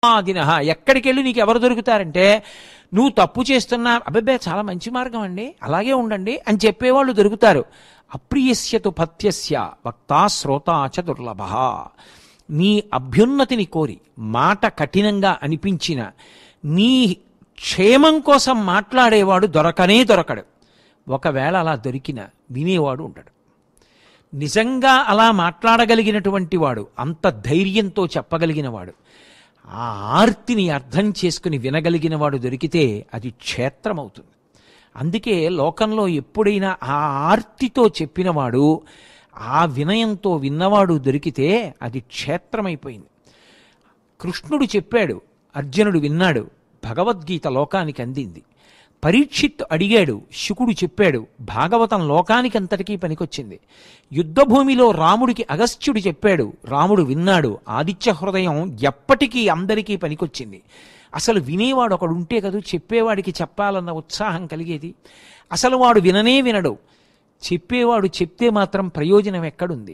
ఆదిన ఎక్కడికి వెళ్ళి నీకు ఎవరు దొరుకుతారంటే నువ్వు తప్పు చేస్తున్నా అబ్బాయి చాలా మంచి మార్గం అండి అలాగే ఉండండి అని చెప్పేవాళ్ళు దొరుకుతారు అప్రియస్యతు పథ్యస్య వక్తా శ్రోత చ దుర్లభ నీ అభ్యున్నతిని కోరి మాట కఠినంగా అనిపించిన నీ క్షేమం కోసం మాట్లాడేవాడు దొరకనే దొరకడు ఒకవేళ అలా దొరికిన వినేవాడు ఉండడు నిజంగా అలా మాట్లాడగలిగినటువంటి వాడు అంత ధైర్యంతో చెప్పగలిగిన వాడు ఆ ఆర్తిని అర్థం చేసుకుని వినగలిగిన వాడు దొరికితే అది క్షేత్రం అవుతుంది అందుకే లోకంలో ఎప్పుడైనా ఆ ఆర్తితో చెప్పినవాడు ఆ వినయంతో విన్నవాడు దొరికితే అది క్షేత్రమైపోయింది కృష్ణుడు చెప్పాడు అర్జునుడు విన్నాడు భగవద్గీత లోకానికి అందింది పరీక్షిత్ అడిగాడు శుకుడు చెప్పాడు భాగవతం లోకానికి అంతటికీ పనికొచ్చింది యుద్ధభూమిలో రాముడికి అగస్త్యుడు చెప్పాడు రాముడు విన్నాడు ఆదిత్య హృదయం ఎప్పటికీ అందరికీ పనికొచ్చింది అసలు వినేవాడు ఒకడు ఉంటే కదూ చెప్పేవాడికి చెప్పాలన్న ఉత్సాహం కలిగేది అసలు వాడు విననే వినడు చెప్పేవాడు చెప్తే మాత్రం ప్రయోజనం ఎక్కడుంది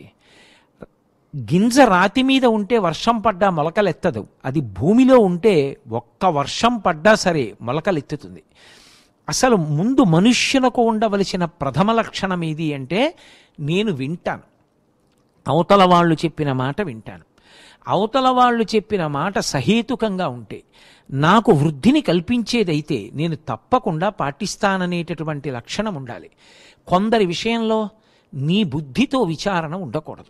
గింజ రాతి మీద ఉంటే వర్షం పడ్డా మొలకలెత్తదు అది భూమిలో ఉంటే ఒక్క వర్షం పడ్డా సరే మొలకలెత్తుతుంది అసలు ముందు మనుష్యునకు ఉండవలసిన ప్రథమ లక్షణం ఏది అంటే నేను వింటాను అవతల వాళ్ళు చెప్పిన మాట వింటాను అవతల వాళ్ళు చెప్పిన మాట సహేతుకంగా ఉంటే నాకు వృద్ధిని కల్పించేదైతే నేను తప్పకుండా పాటిస్తాననేటటువంటి లక్షణం ఉండాలి కొందరి విషయంలో నీ బుద్ధితో విచారణ ఉండకూడదు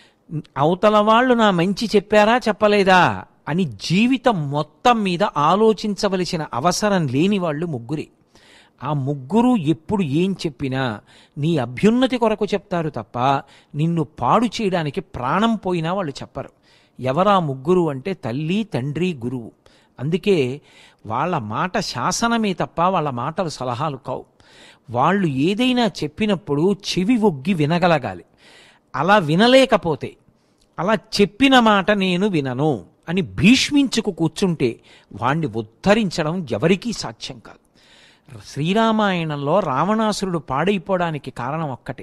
అవతల వాళ్ళు నా మంచి చెప్పారా చెప్పలేదా అని జీవితం మొత్తం మీద ఆలోచించవలసిన అవసరం లేని వాళ్ళు ముగ్గురే ఆ ముగ్గురు ఎప్పుడు ఏం చెప్పినా నీ అభ్యున్నతి కొరకు చెప్తారు తప్ప నిన్ను పాడు చేయడానికి ప్రాణం పోయినా వాళ్ళు చెప్పరు ఎవరా ముగ్గురు అంటే తల్లి తండ్రి గురువు అందుకే వాళ్ళ మాట శాసనమే తప్ప వాళ్ళ మాటలు సలహాలు కావు వాళ్ళు ఏదైనా చెప్పినప్పుడు చెవి ఒగ్గి వినగలగాలి అలా వినలేకపోతే అలా చెప్పిన మాట నేను వినను అని భీష్మించుకు కూర్చుంటే వాణ్ణి ఉద్ధరించడం ఎవరికీ సాధ్యం కాదు శ్రీరామాయణంలో రావణాసురుడు పాడైపోవడానికి కారణం ఒక్కటే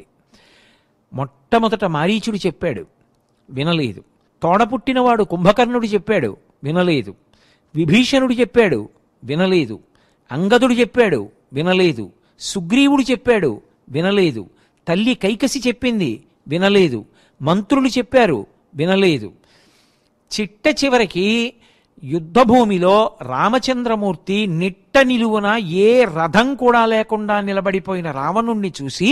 మొట్టమొదట మారీచుడు చెప్పాడు వినలేదు తోడపుట్టినవాడు కుంభకర్ణుడు చెప్పాడు వినలేదు విభీషణుడు చెప్పాడు వినలేదు అంగదుడు చెప్పాడు వినలేదు సుగ్రీవుడు చెప్పాడు వినలేదు తల్లి కైకసి చెప్పింది వినలేదు మంత్రులు చెప్పారు వినలేదు చిట్ట చివరికి యుద్ధభూమిలో రామచంద్రమూర్తి నిట్ట నిలువున ఏ రథం కూడా లేకుండా నిలబడిపోయిన రావణుణ్ణి చూసి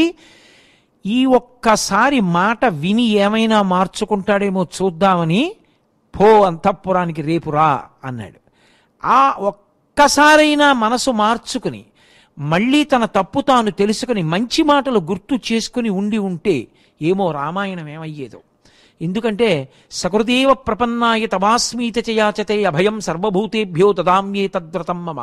ఈ ఒక్కసారి మాట విని ఏమైనా మార్చుకుంటాడేమో చూద్దామని పో అంతఃపురానికి రేపు రా అన్నాడు ఆ ఒక్కసారైనా మనసు మార్చుకుని మళ్ళీ తన తప్పు తాను తెలుసుకుని మంచి మాటలు గుర్తు చేసుకుని ఉండి ఉంటే ఏమో రామాయణం ఏమయ్యేదో ఎందుకంటే సకృదేవ ప్రపన్నాయ తమాస్మీత చయాచతే అభయం సర్వభూతేభ్యో దదామ్యే తద్వ్రతం మమ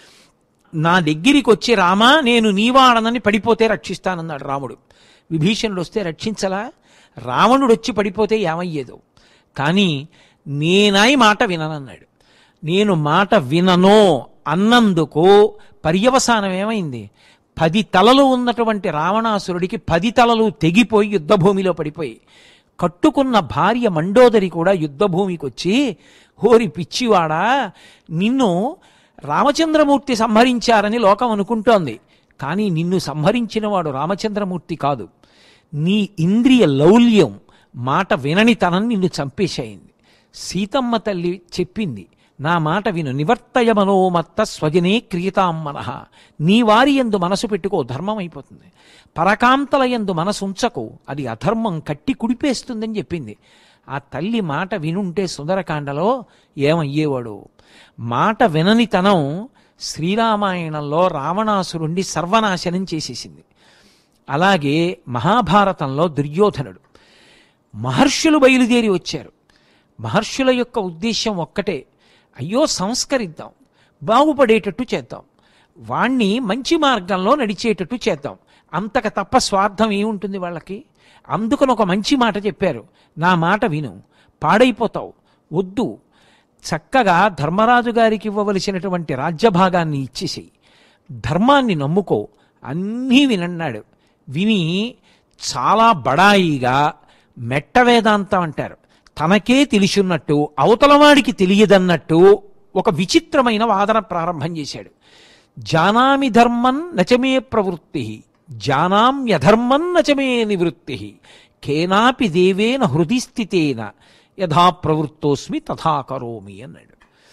నా దగ్గరికి వచ్చి రామా నేను నీవాడనని పడిపోతే రక్షిస్తానన్నాడు రాముడు విభీషణుడు వస్తే రక్షించలా రావణుడు వచ్చి పడిపోతే ఏమయ్యేదో కానీ నేనాయి మాట విననన్నాడు నేను మాట వినను అన్నందుకు పర్యవసానం ఏమైంది పది తలలు ఉన్నటువంటి రావణాసురుడికి పది తలలు తెగిపోయి యుద్ధభూమిలో పడిపోయి కట్టుకున్న భార్య మండోదరి కూడా యుద్ధభూమికి వచ్చి హోరి పిచ్చివాడా నిన్ను రామచంద్రమూర్తి సంహరించారని లోకం అనుకుంటోంది కానీ నిన్ను సంహరించిన వాడు రామచంద్రమూర్తి కాదు నీ ఇంద్రియ లౌల్యం మాట విననితనం నిన్ను చంపేశాయింది సీతమ్మ తల్లి చెప్పింది నా మాట విను నివర్తయ మనోమత్త స్వజనే క్రియతాం మనః నీ వారి ఎందు మనసు పెట్టుకో ధర్మం అయిపోతుంది పరకాంతల ఎందు మనసు ఉంచకు అది అధర్మం కట్టి కుడిపేస్తుందని చెప్పింది ఆ తల్లి మాట వినుంటే సుందరకాండలో ఏమయ్యేవాడు మాట విననితనం శ్రీరామాయణంలో రావణాసురుణ్ణి సర్వనాశనం చేసేసింది అలాగే మహాభారతంలో దుర్యోధనుడు మహర్షులు బయలుదేరి వచ్చారు మహర్షుల యొక్క ఉద్దేశం ఒక్కటే అయ్యో సంస్కరిద్దాం బాగుపడేటట్టు చేద్దాం వాణ్ణి మంచి మార్గంలో నడిచేటట్టు చేద్దాం అంతక తప్ప స్వార్థం ఏముంటుంది వాళ్ళకి అందుకని ఒక మంచి మాట చెప్పారు నా మాట విను పాడైపోతావు వద్దు చక్కగా ధర్మరాజు గారికి ఇవ్వవలసినటువంటి రాజ్యభాగాన్ని ఇచ్చేసేయి ధర్మాన్ని నమ్ముకో అన్నీ వినన్నాడు విని చాలా బడాయిగా మెట్ట వేదాంతం అంటారు తనకే తెలిసున్నట్టు అవతలవాడికి తెలియదన్నట్టు ఒక విచిత్రమైన వాదన ప్రారంభం చేశాడు జానామి ధర్మం నచమే ప్రవృత్తి జానామ్యధర్మం నచమే నివృత్తి కేనాపి దేవేన హృది స్థితేన యథా ప్రవృత్తోస్మి తథా కరోమి అన్నాడు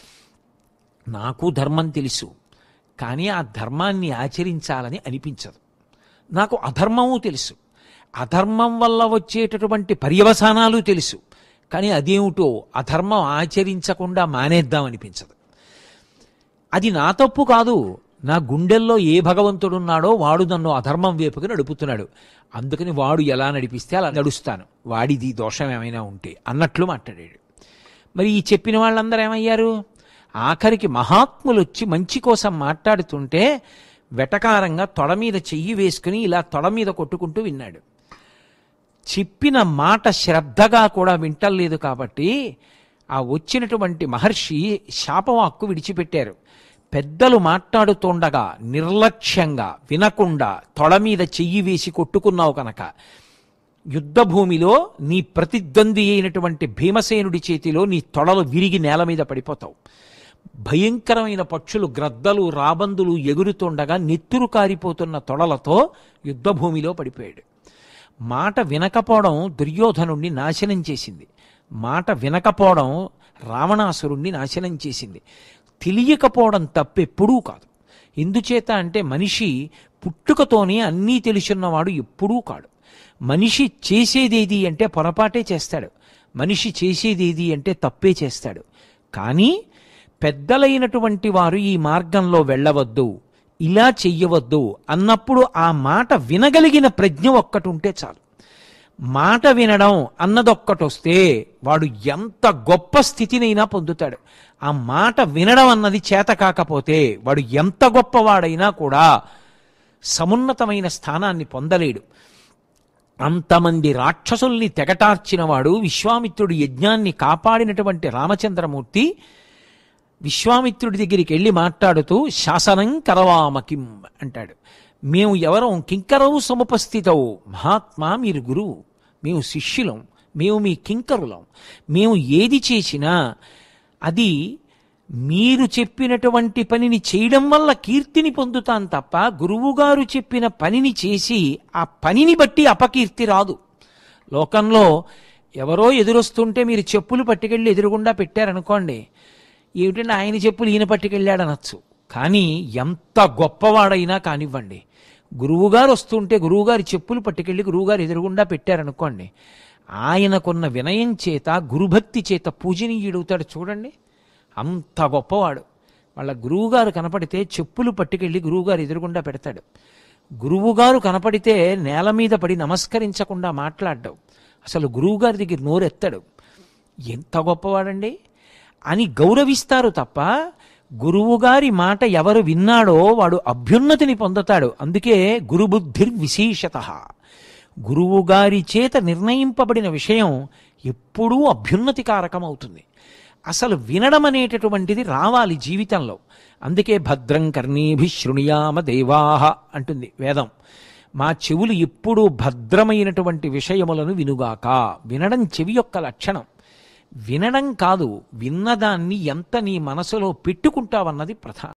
నాకు ధర్మం తెలుసు కానీ ఆ ధర్మాన్ని ఆచరించాలని అనిపించదు నాకు అధర్మము తెలుసు అధర్మం వల్ల వచ్చేటటువంటి పర్యవసానాలు తెలుసు కానీ అదేమిటో అధర్మం ఆచరించకుండా మానేద్దామనిపించదు అది నా తప్పు కాదు నా గుండెల్లో ఏ భగవంతుడున్నాడో వాడు నన్ను అధర్మం వైపుకి నడుపుతున్నాడు అందుకని వాడు ఎలా నడిపిస్తే అలా నడుస్తాను వాడిది దోషం ఏమైనా ఉంటే అన్నట్లు మాట్లాడాడు మరి ఈ చెప్పిన వాళ్ళందరూ ఏమయ్యారు ఆఖరికి మహాత్ములు వచ్చి మంచి కోసం మాట్లాడుతుంటే వెటకారంగా తొడ మీద చెయ్యి వేసుకుని ఇలా తొడ మీద కొట్టుకుంటూ విన్నాడు చెప్పిన మాట శ్రద్ధగా కూడా వింటలేదు కాబట్టి ఆ వచ్చినటువంటి మహర్షి శాపవాక్కు విడిచిపెట్టారు పెద్దలు మాట్లాడుతుండగా నిర్లక్ష్యంగా వినకుండా తొడ మీద చెయ్యి వేసి కొట్టుకున్నావు కనుక యుద్ధభూమిలో నీ ప్రతిద్వంద్వి అయినటువంటి భీమసేనుడి చేతిలో నీ తొడలు విరిగి నేల మీద పడిపోతావు భయంకరమైన పక్షులు గ్రద్దలు రాబందులు ఎగురుతుండగా నెత్తురు కారిపోతున్న తొడలతో యుద్ధభూమిలో పడిపోయాడు మాట వినకపోవడం దుర్యోధనుణ్ణి నాశనం చేసింది మాట వినకపోవడం రావణాసురుణ్ణి నాశనం చేసింది తెలియకపోవడం తప్పెప్పుడూ కాదు ఎందుచేత అంటే మనిషి పుట్టుకతోనే అన్నీ తెలుసున్నవాడు ఎప్పుడూ కాడు మనిషి చేసేదేది అంటే పొరపాటే చేస్తాడు మనిషి చేసేదేది అంటే తప్పే చేస్తాడు కానీ పెద్దలైనటువంటి వారు ఈ మార్గంలో వెళ్ళవద్దు ఇలా చెయ్యవద్దు అన్నప్పుడు ఆ మాట వినగలిగిన ప్రజ్ఞ ఒక్కటి ఉంటే చాలు మాట వినడం అన్నదొక్కటొస్తే వాడు ఎంత గొప్ప స్థితినైనా పొందుతాడు ఆ మాట వినడం అన్నది చేత కాకపోతే వాడు ఎంత గొప్పవాడైనా కూడా సమున్నతమైన స్థానాన్ని పొందలేడు అంతమంది రాక్షసుల్ని తెగటార్చినవాడు విశ్వామిత్రుడి యజ్ఞాన్ని కాపాడినటువంటి రామచంద్రమూర్తి విశ్వామిత్రుడి దగ్గరికి వెళ్ళి మాట్లాడుతూ శాసనం కరవామకిం అంటాడు మేము ఎవరం కింకరవు సముపస్థితవు మహాత్మా మీరు గురువు మేము శిష్యులం మేము మీ కింకరులం మేము ఏది చేసినా అది మీరు చెప్పినటువంటి పనిని చేయడం వల్ల కీర్తిని పొందుతాం తప్ప గురువుగారు చెప్పిన పనిని చేసి ఆ పనిని బట్టి అపకీర్తి రాదు లోకంలో ఎవరో ఎదురొస్తుంటే మీరు చెప్పులు పట్టుకెళ్ళి ఎదురుగుండా పెట్టారనుకోండి ఏమిటంటే ఆయన చెప్పులు ఈయన పట్టుకెళ్ళాడు అనొచ్చు కానీ ఎంత గొప్పవాడైనా కానివ్వండి గురువుగారు వస్తుంటే గురువుగారి చెప్పులు పట్టుకెళ్ళి గురువుగారు ఎదురుగుండా పెట్టారనుకోండి ఆయనకున్న వినయం చేత గురుభక్తి చేత పూజనీయుడవుతాడు చూడండి అంత గొప్పవాడు వాళ్ళ గురువుగారు కనపడితే చెప్పులు పట్టుకెళ్ళి గురువుగారు ఎదురుగుండా పెడతాడు గురువుగారు కనపడితే నేల మీద పడి నమస్కరించకుండా మాట్లాడ్డావు అసలు గురువుగారి దగ్గర నోరెత్తాడు ఎంత గొప్పవాడండి అని గౌరవిస్తారు తప్ప గురువుగారి మాట ఎవరు విన్నాడో వాడు అభ్యున్నతిని పొందుతాడు అందుకే గురుబుద్ధిర్విశేషత గురువుగారి చేత నిర్ణయింపబడిన విషయం ఎప్పుడూ అభ్యున్నతికారకమవుతుంది అసలు వినడం అనేటటువంటిది రావాలి జీవితంలో అందుకే భద్రం కర్ణీభి శృణుయామ దేవాహ అంటుంది వేదం మా చెవులు ఎప్పుడూ భద్రమైనటువంటి విషయములను వినుగాక వినడం చెవి యొక్క లక్షణం వినడం కాదు విన్నదాన్ని ఎంత నీ మనసులో పెట్టుకుంటావన్నది ప్రధానం